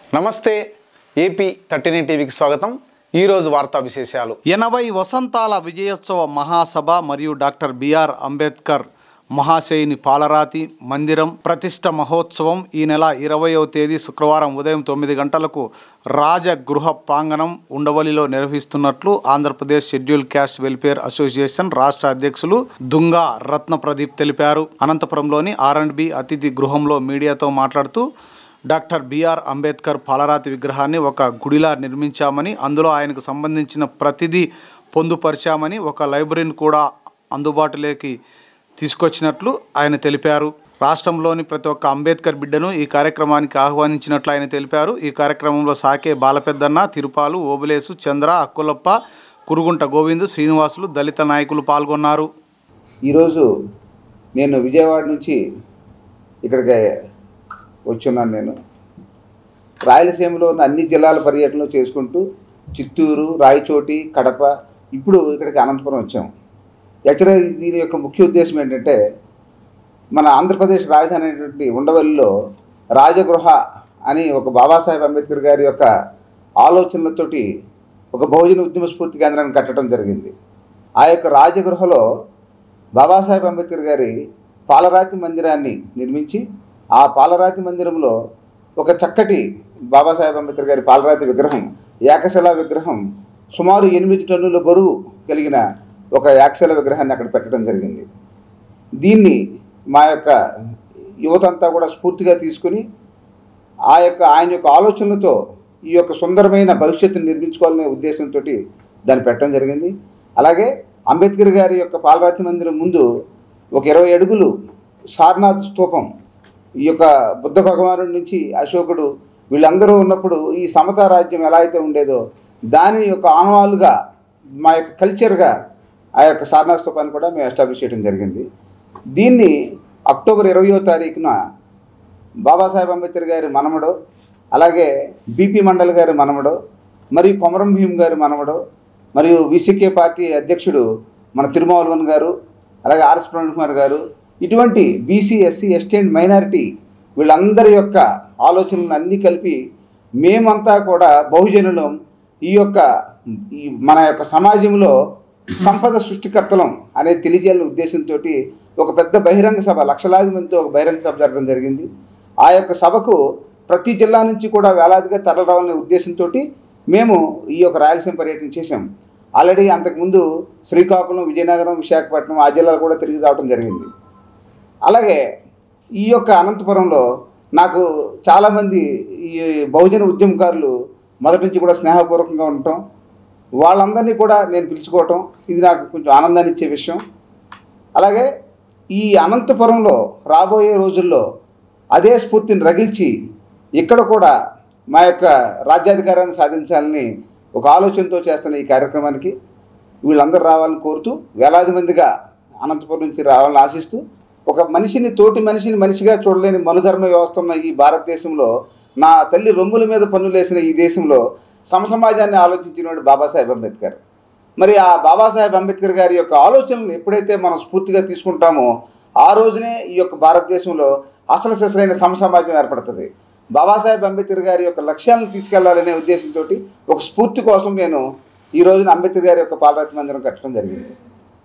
నమస్తే AP thirty nine టీవీకి స్వాగతం ఈరోజు వార్తా విశేషాలు ఎనభై వసంతాల విజయోత్సవ మహాసభ మరియు డాక్టర్ బిఆర్ అంబేద్కర్ మహాశయుని పాలరాతి మందిరం ప్రతిష్ట మహోత్సవం ఈ నెల ఇరవయవ తేదీ శుక్రవారం ఉదయం తొమ్మిది గంటలకు రాజగృహ ప్రాంగణం ఉండవల్లిలో నిర్వహిస్తున్నట్లు Andhra Pradesh schedule caste welfare association రాష్ట్ర అధ్యక్షులు దుంగా రత్న ప్రదీప్ తెలిపారు అనంతపురంలోని ఆర్ అండ్ బి అతిథి గృహంలో మీడియాతో మాట్లాడుతూ డాక్టర్ బిఆర్ అంబేద్కర్ పాలరాతి విగ్రహాన్ని ఒక గుడిలా నిర్మించామని అందులో ఆయనకు సంబంధించిన ప్రతిదీ పొందుపరిచామని ఒక లైబ్రరీని కూడా అందుబాటులోకి తీసుకొచ్చినట్లు ఆయన తెలిపారు రాష్ట్రంలోని ప్రతి ఒక్క అంబేద్కర్ బిడ్డను ఈ కార్యక్రమానికి ఆహ్వానించినట్లు ఆయన తెలిపారు ఈ కార్యక్రమంలో సాకే బాలపెద్దన్న తిరుపాలు ఓబులేసు చంద్ర అక్కులప్ప కురుగుంట గోవిందు శ్రీనివాసులు దళిత నాయకులు పాల్గొన్నారు ఈరోజు నేను విజయవాడ నుంచి ఇక్కడికి వచ్చున్నాను నేను రాయలసీమలో ఉన్న అన్ని జిల్లాల పర్యటనలు చేసుకుంటూ చిత్తూరు రాయచోటి కడప ఇప్పుడు ఇక్కడికి అనంతపురం వచ్చాం యాక్చువల్గా దీని యొక్క ముఖ్య ఉద్దేశం ఏంటంటే మన ఆంధ్రప్రదేశ్ రాజధాని అయినటువంటి ఉండవల్లిలో రాజగృహ అని ఒక బాబాసాహెబ్ అంబేద్కర్ గారి యొక్క ఆలోచనలతోటి ఒక బహుజన ఉద్యమ స్ఫూర్తి కేంద్రాన్ని కట్టడం జరిగింది ఆ యొక్క రాజగృహలో బాబాసాహెబ్ అంబేద్కర్ గారి పాలరాతి మందిరాన్ని నిర్మించి ఆ పాలరాతి మందిరంలో ఒక చక్కటి బాబాసాహెబ్ అంబేద్కర్ గారి పాలరాతి విగ్రహం ఏకశిలా విగ్రహం సుమారు ఎనిమిది టన్నుల బరువు కలిగిన ఒక ఏకశిల విగ్రహాన్ని అక్కడ పెట్టడం జరిగింది దీన్ని మా యొక్క యువతంతా కూడా స్ఫూర్తిగా తీసుకుని ఆ యొక్క ఆయన యొక్క ఆలోచనలతో ఈ యొక్క సుందరమైన భవిష్యత్తును నిర్మించుకోవాలనే ఉద్దేశంతో దాన్ని పెట్టడం జరిగింది అలాగే అంబేద్కర్ గారి యొక్క పాలరాతి మందిరం ముందు ఒక ఇరవై అడుగులు సారనాథ్ స్తూపం ఈ యొక్క బుద్ధ భగవానుడి నుంచి అశోకుడు వీళ్ళందరూ ఉన్నప్పుడు ఈ సమతా రాజ్యం ఎలా అయితే ఉండేదో దాని యొక్క ఆనవాలుగా మా యొక్క కల్చర్గా ఆ యొక్క సారనాథ్ స్తూపాన్ని కూడా మేము ఎస్టాబ్లిష్ చేయడం జరిగింది దీన్ని అక్టోబర్ ఇరవయో తారీఖున బాబాసాహెబ్ అంబేద్కర్ గారి మనమడు అలాగే బీపీ మండల్ గారి మనమడు మరియు కొమరం భీమ్ గారి మనమడు మరియు విసికే పార్టీ అధ్యక్షుడు మన తిరుమావల్వన్ గారు అలాగే ఆర్ఎస్ ప్రణబ్ కుమార్ గారు ఇటువంటి BC SC ST and minority వీళ్ళందరి యొక్క ఆలోచనలను అన్నీ కలిపి మేమంతా కూడా బహుజనులం ఈ యొక్క ఈ మన యొక్క సమాజంలో సంపద సృష్టికర్తలం అనేది తెలియజేయాలనే ఉద్దేశంతో ఒక పెద్ద బహిరంగ సభ లక్షలాది మందితో ఒక బహిరంగ సభ జరగడం జరిగింది ఆ యొక్క సభకు ప్రతి జిల్లా నుంచి కూడా వేలాదిగా తరలిరావాలనే ఉద్దేశంతో మేము ఈ యొక్క రాయలసీమ పర్యటన చేశాం ఆల్రెడీ అంతకుముందు శ్రీకాకుళం విజయనగరం విశాఖపట్నం ఆ జిల్లాలు కూడా తిరిగి రావడం జరిగింది అలాగే ఈ యొక్క అనంతపురంలో నాకు చాలామంది ఈ బహుజన ఉద్యమకారులు మొదటి నుంచి కూడా స్నేహపూర్వకంగా ఉండటం వాళ్ళందరినీ కూడా నేను పిలుచుకోవటం ఇది నాకు కొంచెం ఆనందాన్ని ఇచ్చే విషయం అలాగే ఈ అనంతపురంలో రాబోయే రోజుల్లో అదే స్ఫూర్తిని రగిల్చి ఇక్కడ కూడా మా యొక్క రాజ్యాధికారాన్ని సాధించాలని ఒక ఆలోచనతో చేస్తున్న ఈ కార్యక్రమానికి వీళ్ళందరూ రావాలని కోరుతూ వేలాది మందిగా అనంతపురం నుంచి రావాలని ఆశిస్తూ ఒక మనిషిని తోటి మనిషిని మనిషిగా చూడలేని మనుధర్మ వ్యవస్థ ఉన్న ఈ భారతదేశంలో నా తల్లి రొమ్ముల మీద పన్నులేసిన ఈ దేశంలో సమసమాజాన్ని ఆలోచించినవాడు బాబాసాహెబ్ అంబేద్కర్ మరి ఆ బాబాసాహెబ్ అంబేద్కర్ గారి యొక్క ఆలోచనలు ఎప్పుడైతే మనం స్ఫూర్తిగా తీసుకుంటామో ఆ రోజునే ఈ యొక్క భారతదేశంలో అసలు సెసలైన సమసమాజం ఏర్పడుతుంది బాబాసాహెబ్ అంబేద్కర్ గారి యొక్క లక్ష్యాలను తీసుకెళ్లాలనే ఉద్దేశంతో ఒక స్ఫూర్తి కోసం నేను ఈ రోజున అంబేద్కర్ గారి యొక్క పాలరాతి మందిరం కట్టడం జరిగింది